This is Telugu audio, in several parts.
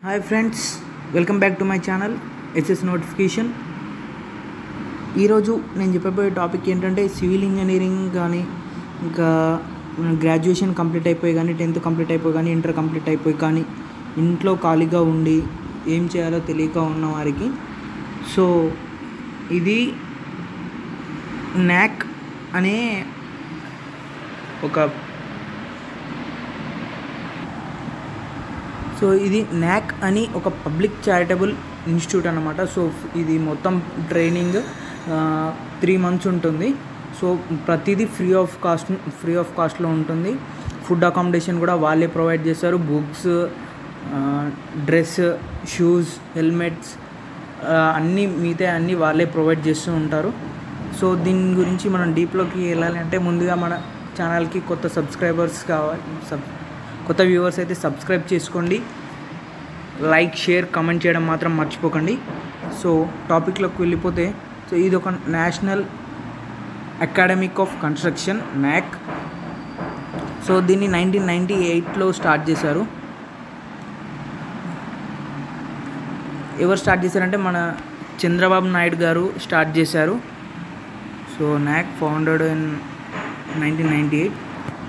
hi friends welcome back to my channel SS notification ఈరోజు నేను చెప్పబోయే టాపిక్ ఏంటంటే సివిల్ ఇంజనీరింగ్ కానీ ఇంకా గ్రాడ్యుయేషన్ కంప్లీట్ అయిపోయి కానీ టెన్త్ కంప్లీట్ అయిపోయి కానీ ఇంటర్ కంప్లీట్ అయిపోయి కానీ ఇంట్లో ఖాళీగా ఉండి ఏం చేయాలో తెలియక ఉన్న వారికి సో ఇది నాక్ అనే ఒక సో ఇది నాక్ అని ఒక పబ్లిక్ చారిటబుల్ ఇన్స్టిట్యూట్ అనమాట సో ఇది మొత్తం ట్రైనింగ్ త్రీ మంత్స్ ఉంటుంది సో ప్రతిదీ free of cost free of కాస్ట్లో ఉంటుంది ఫుడ్ అకామిడేషన్ కూడా వాళ్ళే ప్రొవైడ్ చేస్తారు బుక్స్ డ్రెస్ షూస్ హెల్మెట్స్ అన్నీ మిగతా అన్నీ వాళ్ళే ప్రొవైడ్ చేస్తూ ఉంటారు సో దీని గురించి మనం డీప్లోకి వెళ్ళాలి అంటే ముందుగా మన ఛానల్కి కొత్త సబ్స్క్రైబర్స్ కావాలి సబ్ కొత్త వ్యూవర్స్ అయితే సబ్స్క్రైబ్ చేసుకోండి లైక్ షేర్ కమెంట్ చేయడం మాత్రం మర్చిపోకండి సో టాపిక్లోకి వెళ్ళిపోతే సో ఇది ఒక national academic of construction NAC so దీన్ని నైన్టీన్ నైంటీ ఎయిట్లో స్టార్ట్ చేశారు ఎవరు స్టార్ట్ చేశారంటే మన చంద్రబాబు నాయుడు గారు స్టార్ట్ చేశారు so NAC founded in nineteen ninety eight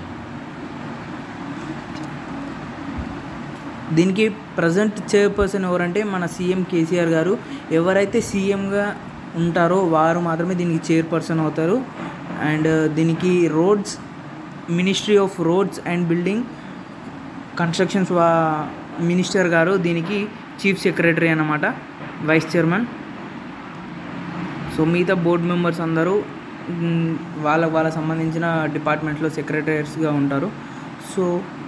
దీనికి ప్రజెంట్ చైర్పర్సన్ ఎవరంటే మన సీఎం కేసీఆర్ గారు ఎవరైతే సీఎంగా ఉంటారో వారు మాత్రమే దీనికి చైర్పర్సన్ అవుతారు అండ్ దీనికి roads ministry of roads and building constructions వా మినిస్టర్ గారు దీనికి చీఫ్ సెక్రటరీ అన్నమాట వైస్ చైర్మన్ సో మిగతా బోర్డ్ మెంబర్స్ అందరూ వాళ్ళ వాళ్ళ సంబంధించిన డిపార్ట్మెంట్లో సెక్రటరీస్గా ఉంటారు సో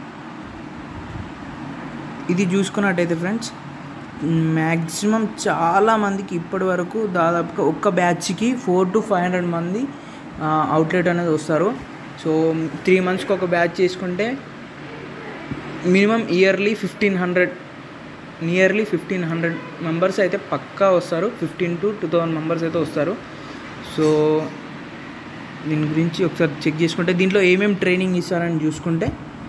ఇది చూసుకున్నట్టయితే ఫ్రెండ్స్ మ్యాక్సిమం చాలామందికి ఇప్పటి వరకు దాదాపుగా ఒక్క బ్యాచ్కి ఫోర్ టు ఫైవ్ హండ్రెడ్ మంది అవుట్లెట్ అనేది వస్తారు సో త్రీ మంత్స్కి ఒక బ్యాచ్ చేసుకుంటే minimum yearly fifteen hundred nearly fifteen hundred members అయితే పక్కా వస్తారు fifteen to two thousand members అయితే వస్తారు సో దీని గురించి ఒకసారి చెక్ చేసుకుంటే దీంట్లో ఏమేమి ట్రైనింగ్ ఇస్తారని చూసుకుంటే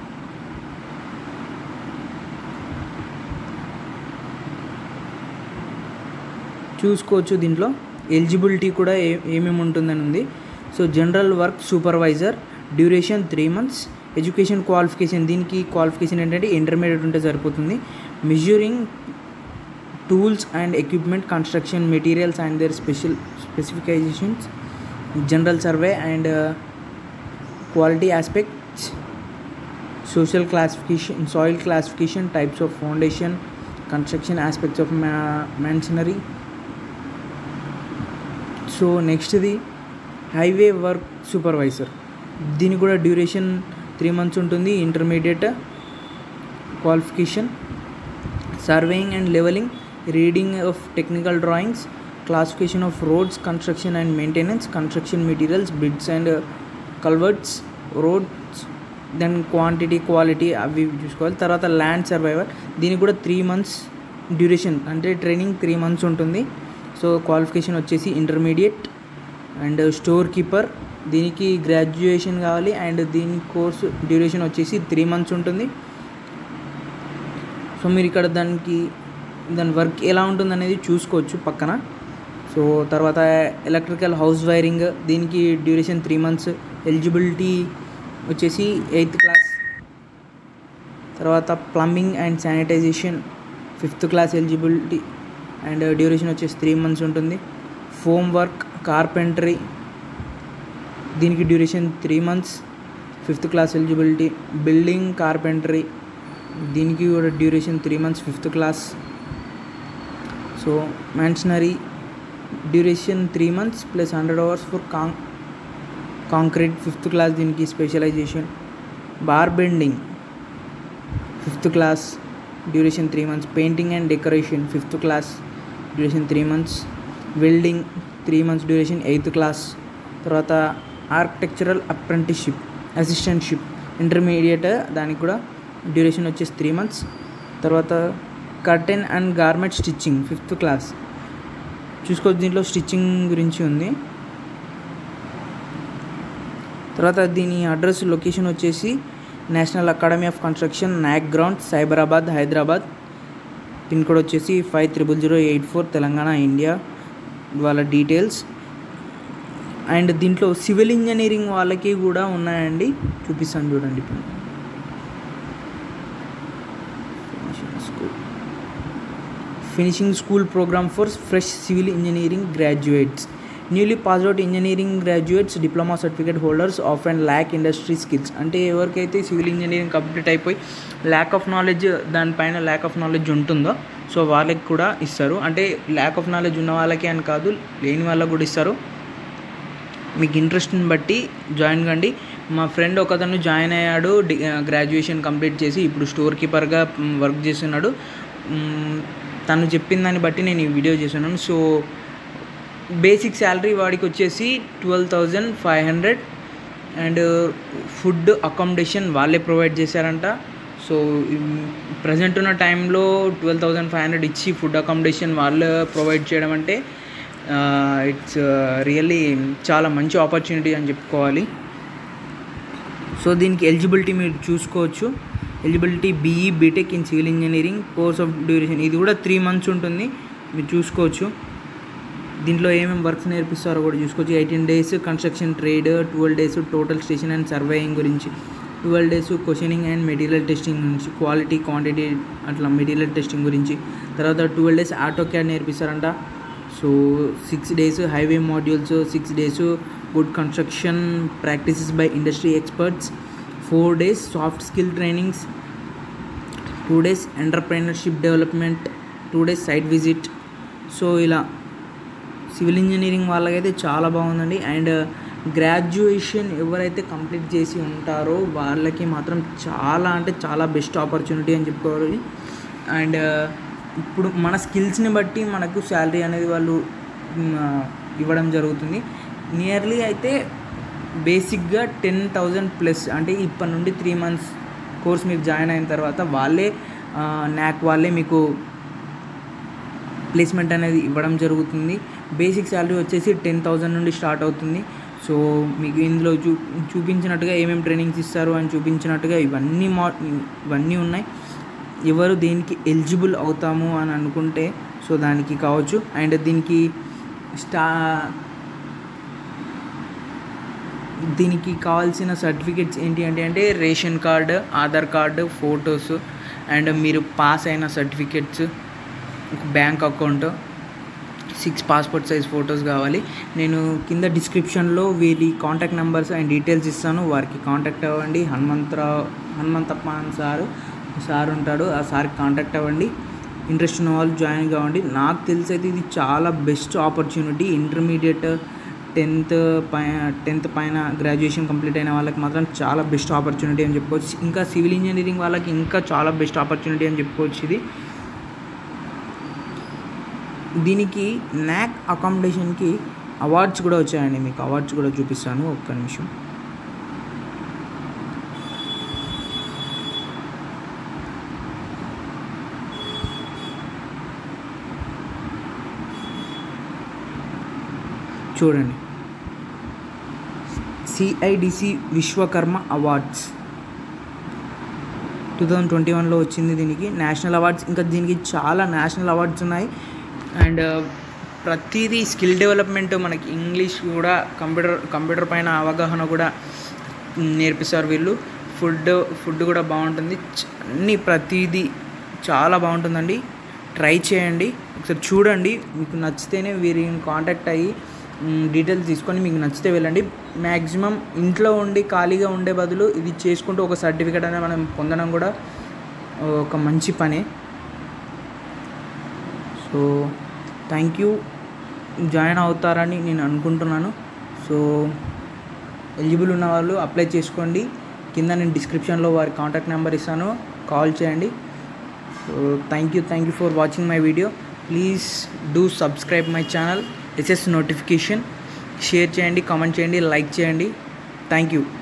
చూసుకోవచ్చు దీంట్లో ఎలిజిబిలిటీ కూడా ఏ ఏమేమి ఉంటుందని ఉంది so general work supervisor duration three months education qualification దీనికి క్వాలిఫికేషన్ ఏంటంటే ఇంటర్మీడియట్ ఉంటే సరిపోతుంది measuring tools and equipment construction materials and their special specifications general survey and quality aspects social classification soil classification types of foundation construction aspects of masonry so నెక్స్ట్ది హైవే వర్క్ సూపర్వైజర్ దీని కూడా డ్యూరేషన్ త్రీ మంత్స్ ఉంటుంది intermediate qualification surveying and levelling reading of technical drawings classification of roads construction and maintenance construction materials bids and culverts roads then quantity quality అవి చూసుకోవాలి తర్వాత ల్యాండ్ సర్వైవర్ దీనికి కూడా త్రీ మంత్స్ డ్యూరేషన్ అంటే ట్రైనింగ్ త్రీ మంత్స్ ఉంటుంది సో క్వాలిఫికేషన్ వచ్చేసి ఇంటర్మీడియట్ అండ్ స్టోర్ కీపర్ దీనికి గ్రాడ్యుయేషన్ కావాలి అండ్ దీని కోర్సు డ్యూరేషన్ వచ్చేసి త్రీ మంత్స్ ఉంటుంది సో మీరు ఇక్కడ దానికి దాని వర్క్ ఎలా ఉంటుంది అనేది చూసుకోవచ్చు పక్కన సో తర్వాత ఎలక్ట్రికల్ హౌస్ వైరింగ్ దీనికి డ్యూరేషన్ త్రీ మంత్స్ ఎలిజిబిలిటీ వచ్చేసి ఎయిత్ క్లాస్ తర్వాత plumbing and sanitization fifth class eligibility and duration వచ్చేసి త్రీ మంత్స్ ఉంటుంది ఫోమ్ వర్క్ కార్పెంటరీ దీనికి duration three months fifth class eligibility building carpentry దీనికి కూడా duration three months fifth class so masonry duration three months plus hundred hours for కాంక్ కాంక్రీట్ ఫిఫ్త్ క్లాస్ దీనికి specialization bar bending fifth class duration three months painting and decoration fifth class duration three months welding three months duration eighth class తర్వాత ఆర్కిటెక్చరల్ అప్రెంటిస్షిప్ అసిస్టెంట్షిప్ ఇంటర్మీడియట్ దానికి కూడా డ్యూరేషన్ వచ్చేసి త్రీ మంత్స్ తర్వాత curtain and garment stitching fifth class చూసుకోవచ్చు దీంట్లో స్టిచ్చింగ్ గురించి ఉంది తర్వాత దీని అడ్రస్ లొకేషన్ వచ్చేసి national academy of construction NAC ground Cyberabad Hyderabad pin code వచ్చేసి five triple zero eight four Telangana India వాళ్ళ డీటెయిల్స్ అండ్ దీంట్లో సివిల్ ఇంజనీరింగ్ వాళ్ళకి కూడా ఉన్నాయండి చూపిస్తాను చూడండి ఇప్పుడు school finishing school program for fresh civil engineering graduates newly passed out engineering graduates diploma certificate holders of and lack industry skills అంటే ఎవరికైతే సివిల్ ఇంజనీరింగ్ కంప్లీట్ అయిపోయి ల్యాక్ ఆఫ్ నాలెడ్జ్ దానిపైన ల్యాక్ ఆఫ్ నాలెడ్జ్ ఉంటుందో సో వాళ్ళకి కూడా ఇస్తారు అంటే ల్యాక్ ఆఫ్ నాలెడ్జ్ ఉన్న వాళ్ళకి అని కాదు లేని వాళ్ళకి కూడా ఇస్తారు మీకు ఇంట్రెస్ట్ని బట్టి జాయిన్ కండి మా ఫ్రెండ్ ఒకతను జాయిన్ అయ్యాడు డి గ్రాడ్యుయేషన్ కంప్లీట్ చేసి ఇప్పుడు స్టోర్ కీపర్గా వర్క్ చేస్తున్నాడు మ్, తను చెప్పిన దాన్ని బట్టి నేను ఈ వీడియో చేస్తున్నాను సో బేసిక్ శాలరీ వాడికి వచ్చేసి twelve thousand five hundred and food accommodation వాళ్ళే ప్రొవైడ్ చేశారంట సో ప్రజెంట్ ఉన్న టైంలో ట్వెల్వ్ థౌజండ్ ఫైవ్ హండ్రెడ్ ఇచ్చి ఫుడ్ అకామిడేషన్ వాళ్ళు ప్రొవైడ్ చేయడం అంటే ఇట్స్ రియల్లీ చాలా మంచి ఆపర్చునిటీ అని చెప్పుకోవాలి సో దీనికి ఎలిజిబిలిటీ మీరు చూసుకోవచ్చు eligibility BE B Tech in civil engineering course of duration ఇది కూడా త్రీ మంత్స్ ఉంటుంది మీరు చూసుకోవచ్చు దీంట్లో ఏమేమి వర్క్స్ నేర్పిస్తారో కూడా చూసుకోవచ్చు eighteen days construction trade twelve days total station and surveying గురించి twelve days questioning and material testing గురించి క్వాలిటీ క్వాంటిటీ అట్లా మెటీరియల్ టెస్టింగ్ గురించి తర్వాత ట్వెల్వ్ డేస్ ఆటో క్యాడ్ నేర్పిస్తారంట so six days highway modules six days good construction practices by industry experts four days soft skill trainings two days entrepreneurship development two days site visit so ఇలా సివిల్ ఇంజనీరింగ్ వాళ్ళకైతే చాలా బాగుందండి అండ్ గ్రాడ్యుయేషన్ ఎవరైతే కంప్లీట్ చేసి ఉంటారో వాళ్ళకి మాత్రం చాలా అంటే చాలా బెస్ట్ ఆపర్చునిటీ అని చెప్పుకోవాలి అండ్ ఇప్పుడు మన స్కిల్స్ని బట్టి మనకు శాలరీ అనేది వాళ్ళు మ్, ఇవ్వడం జరుగుతుంది నియర్లీ అయితే బేసిక్గా టెన్ థౌజండ్ ప్లస్ అంటే ఇప్పటి నుండి త్రీ మంత్స్ కోర్స్ మీరు జాయిన్ అయిన తర్వాత వాళ్ళే నాక్ వాళ్ళే మీకు ప్లేస్మెంట్ అనేది ఇవ్వడం జరుగుతుంది బేసిక్ శాలరీ వచ్చేసి టెన్ థౌజండ్ నుండి స్టార్ట్ అవుతుంది సో మీకు ఇందులో చూ చూపించినట్టుగా ఏమేమి ట్రైనింగ్స్ ఇస్తారు అని చూపించినట్టుగా ఇవన్నీ మా ఇవన్నీ ఉన్నాయి ఎవరు దేనికి ఎలిజిబుల్ అవుతాము అని అనుకుంటే సో దానికి కావచ్చు అండ్ దీనికి స్టా దీనికి కావాల్సిన సర్టిఫికెట్స్ ఏంటి అంటే అంటే ration card Aadhaar card photos and మీరు పాస్ అయిన సర్టిఫికెట్స్ ఒక bank account six passport size photos కావాలి నేను కింద డిస్క్రిప్షన్లో వీరి కాంటాక్ట్ నెంబర్స్ అండ్ డీటెయిల్స్ ఇస్తాను వారికి కాంటాక్ట్ అవ్వండి హనుమంతరావు హనుమంతప్ప అని సారు సార్ ఉంటాడు ఆ సార్కి కాంటాక్ట్ అవ్వండి ఇంట్రెస్ట్ ఉన్న వాళ్ళు జాయిన్ కావండి నాకు తెలిసి అయితే ఇది చాలా బెస్ట్ ఆపర్చునిటీ ఇంటర్మీడియట్ టెన్త్ పై టెన్త్ పైన గ్రాడ్యుయేషన్ కంప్లీట్ అయిన వాళ్ళకి మాత్రం చాలా బెస్ట్ ఆపర్చునిటీ అని చెప్పుకోవచ్చు ఇంకా సివిల్ ఇంజనీరింగ్ వాళ్ళకి ఇంకా చాలా బెస్ట్ ఆపర్చునిటీ అని చెప్పుకోవచ్చు ఇది దీనికి నాక్ అకామిడేషన్కి అవార్డ్స్ కూడా వచ్చాయండి మీకు అవార్డ్స్ కూడా చూపిస్తాను ఒక్క నిమిషం చూడండి CIDC Vishwakarma awards two thousand twenty వన్లో వచ్చింది దీనికి నేషనల్ అవార్డ్స్ ఇంకా దీనికి చాలా నేషనల్ అవార్డ్స్ ఉన్నాయి అండ్ ప్రతిదీ స్కిల్ డెవలప్మెంట్ మనకి ఇంగ్లీష్ కూడా కంప్యూటర్ కంప్యూటర్ పైన అవగాహన కూడా నేర్పిస్తారు వీళ్ళు ఫుడ్ ఫుడ్ కూడా బాగుంటుంది చ- అన్ని ప్రతిదీ చాలా బాగుంటుందండి ట్రై చేయండి ఒకసారి చూడండి మీకు నచ్చితేనే వీరిని కాంటాక్ట్ అయ్యి మ్, డీటెయిల్స్ తీసుకొని మీకు నచ్చితే వెళ్ళండి మ్యాక్సిమం ఇంట్లో ఉండి ఖాళీగా ఉండే బదులు ఇది చేసుకుంటూ ఒక సర్టిఫికేట్ అనేది మనం పొందడం కూడా ఒక మంచి పనే సో థ్యాంక్ యూ జాయిన్ అవుతారని నేను అనుకుంటున్నాను సో ఎలిజిబుల్ ఉన్న వాళ్ళు అప్లై చేసుకోండి కింద నేను డిస్క్రిప్షన్లో వారి కాంటాక్ట్ నెంబర్ ఇస్తాను కాల్ చేయండి so thank you thank you for watching my video please do subscribe my channel SS notification share చేయండి కామెంట్ చేయండి లైక్ చేయండి థ్యాంక్ యూ